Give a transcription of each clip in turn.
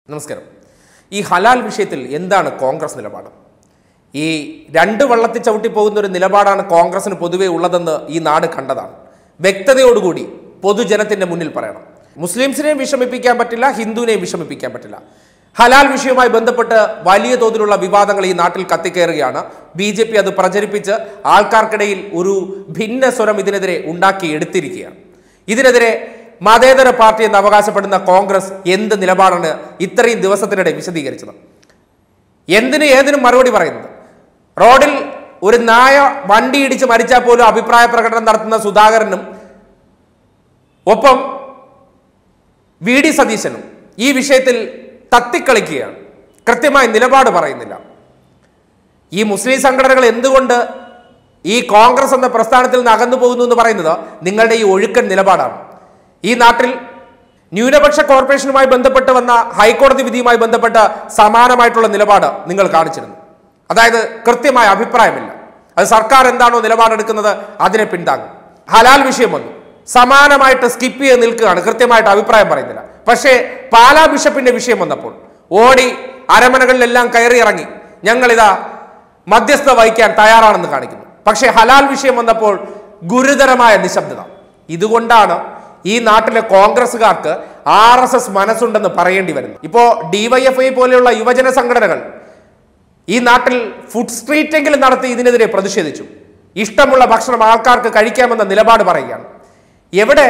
നമസ്കാരം ഈ ഹലാൽ വിഷയത്തിൽ എന്താണ് കോൺഗ്രസ് നിലപാട് ഈ രണ്ട് വള്ളത്തിൽ ചവിട്ടി പോകുന്ന ഒരു നിലപാടാണ് കോൺഗ്രസിന് പൊതുവെ ഉള്ളതെന്ന് ഈ നാട് കണ്ടതാണ് വ്യക്തതയോടുകൂടി പൊതുജനത്തിന്റെ മുന്നിൽ പറയണം മുസ്ലിംസിനെയും വിഷമിപ്പിക്കാൻ പറ്റില്ല ഹിന്ദുവിനെയും വിഷമിപ്പിക്കാൻ പറ്റില്ല ഹലാൽ വിഷയവുമായി ബന്ധപ്പെട്ട് വലിയ തോതിലുള്ള വിവാദങ്ങൾ ഈ നാട്ടിൽ കത്തിക്കയറുകയാണ് ബി ജെ പി അത് പ്രചരിപ്പിച്ച് ആൾക്കാർക്കിടയിൽ ഒരു ഭിന്ന സ്വരം ഇതിനെതിരെ ഉണ്ടാക്കി എടുത്തിരിക്കുകയാണ് ഇതിനെതിരെ മതേതര പാർട്ടി എന്ന് അവകാശപ്പെടുന്ന കോൺഗ്രസ് എന്ത് നിലപാടാണ് ഇത്രയും ദിവസത്തിനിടെ വിശദീകരിച്ചത് എന്തിന് ഏതിനും മറുപടി പറയുന്നത് റോഡിൽ ഒരു നായ വണ്ടി ഇടിച്ച് മരിച്ചാൽ പോലും അഭിപ്രായ പ്രകടനം നടത്തുന്ന സുധാകരനും ഒപ്പം വി ഡി സതീശനും ഈ വിഷയത്തിൽ തത്തിക്കളിക്കുകയാണ് കൃത്യമായ നിലപാട് പറയുന്നില്ല ഈ മുസ്ലിം സംഘടനകൾ എന്തുകൊണ്ട് ഈ കോൺഗ്രസ് എന്ന പ്രസ്ഥാനത്തിൽ നിന്ന് അകന്നു പോകുന്നു എന്ന് പറയുന്നത് നിങ്ങളുടെ ഈ ഒഴുക്കൻ നിലപാടാണ് ഈ നാട്ടിൽ ന്യൂനപക്ഷ കോർപ്പറേഷനുമായി ബന്ധപ്പെട്ട് വന്ന ഹൈക്കോടതി വിധിയുമായി ബന്ധപ്പെട്ട സമാനമായിട്ടുള്ള നിലപാട് നിങ്ങൾ കാണിച്ചിരുന്നു അതായത് കൃത്യമായ അഭിപ്രായമില്ല അത് സർക്കാർ എന്താണോ നിലപാടെടുക്കുന്നത് അതിനെ പിന്താങ്ങും ഹലാൽ വിഷയം വന്നു സമാനമായിട്ട് സ്കിപ്പ് ചെയ്ത് നിൽക്കുകയാണ് കൃത്യമായിട്ട് അഭിപ്രായം പറയുന്നില്ല പക്ഷേ പാലാ ബിഷപ്പിന്റെ വിഷയം വന്നപ്പോൾ ഓടി അരമനകളിലെല്ലാം കയറി ഇറങ്ങി ഞങ്ങളിതാ മധ്യസ്ഥ വഹിക്കാൻ തയ്യാറാണെന്ന് കാണിക്കുന്നു പക്ഷേ ഹലാൽ വിഷയം വന്നപ്പോൾ ഗുരുതരമായ നിശബ്ദത ഇതുകൊണ്ടാണ് ഈ നാട്ടിലെ കോൺഗ്രസ്സുകാർക്ക് ആർ എസ് എസ് മനസ്സുണ്ടെന്ന് പറയേണ്ടി വരുന്നത് ഇപ്പോ ഡിവൈഎഫ്ഐ പോലെയുള്ള യുവജന സംഘടനകൾ ഈ നാട്ടിൽ ഫുഡ് സ്ട്രീറ്റെങ്കിലും നടത്തി ഇതിനെതിരെ പ്രതിഷേധിച്ചു ഇഷ്ടമുള്ള ഭക്ഷണം ആൾക്കാർക്ക് കഴിക്കാമെന്ന നിലപാട് പറയുകയാണ് എവിടെ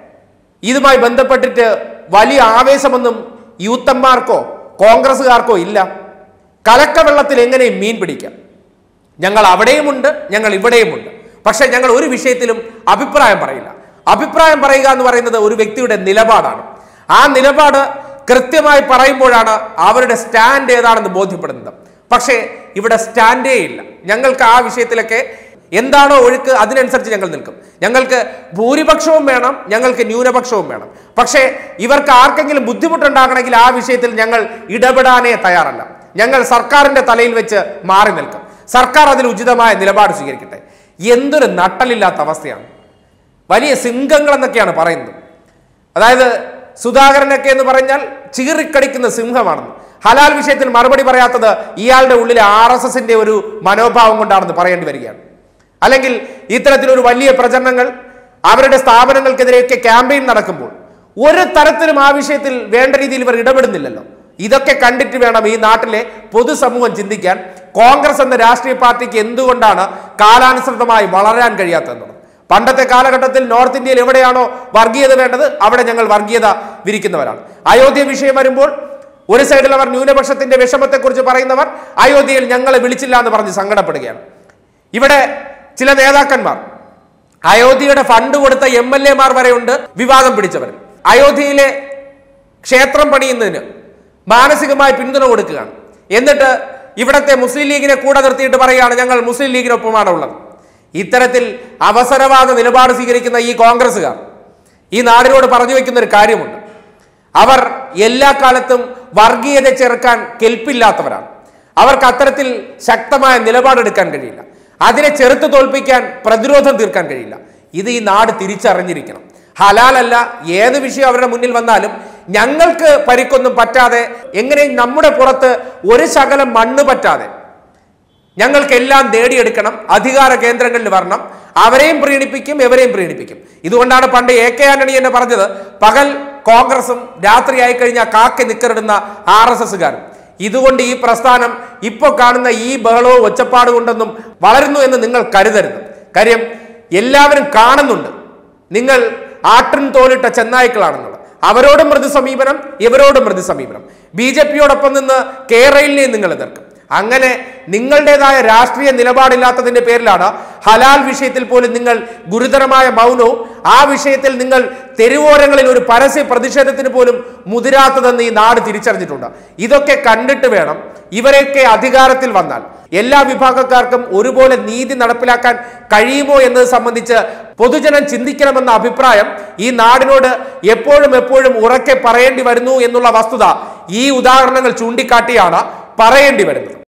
ഇതുമായി ബന്ധപ്പെട്ടിട്ട് വലിയ ആവേശമൊന്നും യൂത്തന്മാർക്കോ കോൺഗ്രസ്സുകാർക്കോ ഇല്ല കലക്കവെള്ളത്തിൽ എങ്ങനെ മീൻ പിടിക്കാം ഞങ്ങൾ അവിടെയുമുണ്ട് ഞങ്ങൾ ഇവിടെയുമുണ്ട് പക്ഷേ ഞങ്ങൾ ഒരു വിഷയത്തിലും അഭിപ്രായം പറയില്ല അഭിപ്രായം പറയുക എന്ന് പറയുന്നത് ഒരു വ്യക്തിയുടെ നിലപാടാണ് ആ നിലപാട് കൃത്യമായി പറയുമ്പോഴാണ് അവരുടെ സ്റ്റാൻഡ് ഏതാണെന്ന് ബോധ്യപ്പെടുന്നത് പക്ഷേ ഇവിടെ സ്റ്റാൻഡേ ഇല്ല ഞങ്ങൾക്ക് ആ വിഷയത്തിലൊക്കെ എന്താണോ ഒഴുക്ക് അതിനനുസരിച്ച് ഞങ്ങൾ നിൽക്കും ഞങ്ങൾക്ക് ഭൂരിപക്ഷവും വേണം ഞങ്ങൾക്ക് ന്യൂനപക്ഷവും വേണം പക്ഷേ ഇവർക്ക് ആർക്കെങ്കിലും ബുദ്ധിമുട്ടുണ്ടാകണമെങ്കിൽ ആ വിഷയത്തിൽ ഞങ്ങൾ ഇടപെടാനേ തയ്യാറല്ല ഞങ്ങൾ സർക്കാരിന്റെ തലയിൽ വെച്ച് മാറി നിൽക്കും സർക്കാർ അതിൽ ഉചിതമായ നിലപാട് സ്വീകരിക്കട്ടെ എന്തൊരു നട്ടലില്ലാത്ത അവസ്ഥയാണ് വലിയ സിംഹങ്ങൾ എന്നൊക്കെയാണ് പറയുന്നത് അതായത് സുധാകരനൊക്കെ എന്ന് പറഞ്ഞാൽ ചീറിക്കടിക്കുന്ന സിംഹമാണെന്ന് ഹലാൽ വിഷയത്തിൽ മറുപടി പറയാത്തത് ഇയാളുടെ ഉള്ളിലെ ആർ എസ് എസിന്റെ ഒരു മനോഭാവം കൊണ്ടാണെന്ന് പറയേണ്ടി വരികയാണ് അല്ലെങ്കിൽ ഇത്തരത്തിലൊരു വലിയ പ്രചരണങ്ങൾ അവരുടെ സ്ഥാപനങ്ങൾക്കെതിരെയൊക്കെ ക്യാമ്പയിൻ നടക്കുമ്പോൾ ഒരു തരത്തിലും ആ വിഷയത്തിൽ വേണ്ട രീതിയിൽ ഇവർ ഇടപെടുന്നില്ലല്ലോ ഇതൊക്കെ കണ്ടിട്ട് വേണം ഈ നാട്ടിലെ പൊതുസമൂഹം ചിന്തിക്കാൻ കോൺഗ്രസ് എന്ന രാഷ്ട്രീയ പാർട്ടിക്ക് എന്തുകൊണ്ടാണ് കാലാനുസൃതമായി വളരാൻ കഴിയാത്തതെന്നുള്ളത് പണ്ടത്തെ കാലഘട്ടത്തിൽ നോർത്ത് ഇന്ത്യയിൽ എവിടെയാണോ വർഗീയത വേണ്ടത് അവിടെ ഞങ്ങൾ വർഗീയത വിരിക്കുന്നവരാണ് അയോധ്യ വിഷയം വരുമ്പോൾ ഒരു സൈഡിൽ അവർ ന്യൂനപക്ഷത്തിന്റെ വിഷമത്തെക്കുറിച്ച് പറയുന്നവർ അയോധ്യയിൽ ഞങ്ങളെ വിളിച്ചില്ല എന്ന് പറഞ്ഞ് സങ്കടപ്പെടുകയാണ് ഇവിടെ ചില നേതാക്കന്മാർ അയോധ്യയുടെ ഫണ്ട് കൊടുത്ത എം എൽ എമാർ വരെയുണ്ട് വിവാദം പിടിച്ചവർ അയോധ്യയിലെ ക്ഷേത്രം പണിയുന്നതിന് മാനസികമായി പിന്തുണ കൊടുക്കുകയാണ് എന്നിട്ട് ഇവിടത്തെ മുസ്ലിം ലീഗിനെ കൂടെ നിർത്തിയിട്ട് പറയുകയാണ് ഞങ്ങൾ മുസ്ലിം ലീഗിനൊപ്പമാണ് ഉള്ളത് ഇത്തരത്തിൽ അവസരവാദ നിലപാട് സ്വീകരിക്കുന്ന ഈ കോൺഗ്രസ്സുകാർ ഈ നാടിനോട് പറഞ്ഞു വെക്കുന്ന ഒരു കാര്യമുണ്ട് അവർ എല്ലാ കാലത്തും വർഗീയത ചെറുക്കാൻ കെൽപ്പില്ലാത്തവരാണ് അവർക്ക് അത്തരത്തിൽ ശക്തമായ നിലപാടെടുക്കാൻ കഴിയില്ല അതിനെ ചെറുത്ത് തോൽപ്പിക്കാൻ പ്രതിരോധം തീർക്കാൻ കഴിയില്ല ഇത് ഈ നാട് തിരിച്ചറിഞ്ഞിരിക്കണം ഹലാലല്ല ഏത് വിഷയം അവരുടെ മുന്നിൽ വന്നാലും ഞങ്ങൾക്ക് പരിക്കൊന്നും പറ്റാതെ എങ്ങനെയും നമ്മുടെ പുറത്ത് ഒരു ശകലം മണ്ണ് പറ്റാതെ ഞങ്ങൾക്കെല്ലാം നേടിയെടുക്കണം അധികാര കേന്ദ്രങ്ങളിൽ വരണം അവരെയും പ്രീണിപ്പിക്കും എവരെയും പ്രീണിപ്പിക്കും ഇതുകൊണ്ടാണ് പണ്ട് എ കെ ആന്റണി എന്നെ പറഞ്ഞത് പകൽ കോൺഗ്രസും രാത്രിയായി കഴിഞ്ഞാൽ കാക്കി നിക്കറിടുന്ന ആർ എസ് എസുകാരും ഇതുകൊണ്ട് ഈ പ്രസ്ഥാനം ഇപ്പോൾ കാണുന്ന ഈ ബഹളവും ഒച്ചപ്പാടും കൊണ്ടൊന്നും വളരുന്നു എന്ന് നിങ്ങൾ കരുതരുത് കാര്യം എല്ലാവരും കാണുന്നുണ്ട് നിങ്ങൾ ആട്ടിൻ തോലിട്ട ചെന്നായ്ക്കളാണെന്നുള്ളത് അവരോടും മൃദു സമീപനം ഇവരോടും മൃദു സമീപനം ബി ജെ പിയോടൊപ്പം നിന്ന് കേരളിനെയും നിങ്ങൾ എതിർക്കും അങ്ങനെ നിങ്ങളുടേതായ രാഷ്ട്രീയ നിലപാടില്ലാത്തതിന്റെ പേരിലാണ് ഹലാൽ വിഷയത്തിൽ പോലും നിങ്ങൾ ഗുരുതരമായ മൗനവും ആ വിഷയത്തിൽ നിങ്ങൾ തെരുവോരങ്ങളിൽ ഒരു പരസ്യ പ്രതിഷേധത്തിന് പോലും മുതിരാത്തതെന്ന് ഈ നാട് തിരിച്ചറിഞ്ഞിട്ടുണ്ട് ഇതൊക്കെ കണ്ടിട്ട് വേണം ഇവരൊക്കെ അധികാരത്തിൽ വന്നാൽ എല്ലാ വിഭാഗക്കാർക്കും ഒരുപോലെ നീതി നടപ്പിലാക്കാൻ കഴിയുമോ എന്നത് സംബന്ധിച്ച് പൊതുജനം ചിന്തിക്കണമെന്ന അഭിപ്രായം ഈ നാടിനോട് എപ്പോഴും എപ്പോഴും ഉറക്കെ പറയേണ്ടി വരുന്നു എന്നുള്ള വസ്തുത ഈ ഉദാഹരണങ്ങൾ ചൂണ്ടിക്കാട്ടിയാണ് പറയേണ്ടി വരുന്നത്